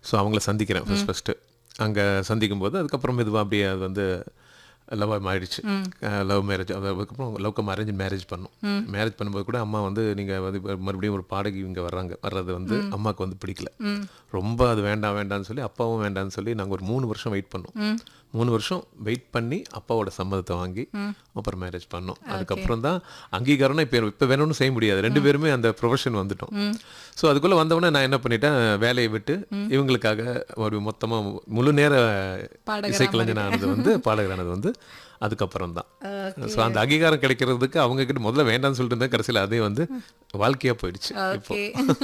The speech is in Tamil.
ஸோ அவங்கள சந்திக்கிறேன் ஃபர்ஸ்ட் ஃபஸ்ட்டு அங்கே சந்திக்கும் போது அதுக்கப்புறம் மெதுவாக அப்படியே அது வந்து லவ் ஆயிடுச்சு லவ் மேரேஜ் அதுக்கப்புறம் லவ் கம் அரேஞ்ச் மேரேஜ் பண்ணோம் மேரேஜ் பண்ணும்போது கூட அம்மா வந்து நீங்கள் வந்து இப்ப மறுபடியும் ஒரு பாடகி இங்கே வர்றாங்க வர்றது வந்து அம்மாவுக்கு வந்து பிடிக்கல ரொம்ப அது வேண்டாம் வேண்டாம்னு சொல்லி அப்பாவும் வேண்டாம்னு சொல்லி நாங்கள் ஒரு மூணு வருஷம் வெயிட் பண்ணோம் மூணு வருஷம் வெயிட் பண்ணி அப்பாவோட சம்மதத்தை வாங்கி அப்புறம் மேரேஜ் பண்ணோம் அதுக்கப்புறம் தான் அங்கீகாரம்னா இப்போ இப்போ வேணும்னு செய்ய முடியாது ரெண்டு பேருமே அந்த ப்ரொஃபஷன் வந்துட்டோம் ஸோ அதுக்குள்ளே வந்தவொடனே நான் என்ன பண்ணிட்டேன் வேலையை விட்டு இவங்களுக்காக ஒரு மொத்தமாக முழு நேர பாடகரா இசைக்கலைஞனானது வந்து பாடகரானது வந்து அதுக்கப்புறம் தான் ஸோ அந்த அங்கீகாரம் கிடைக்கிறதுக்கு அவங்க கிட்ட முதல்ல வேண்டாம்னு சொல்லிட்டு இருந்தேன் கடைசியில் அதே வந்து வாழ்க்கையாக போயிடுச்சு இப்போ ஓகே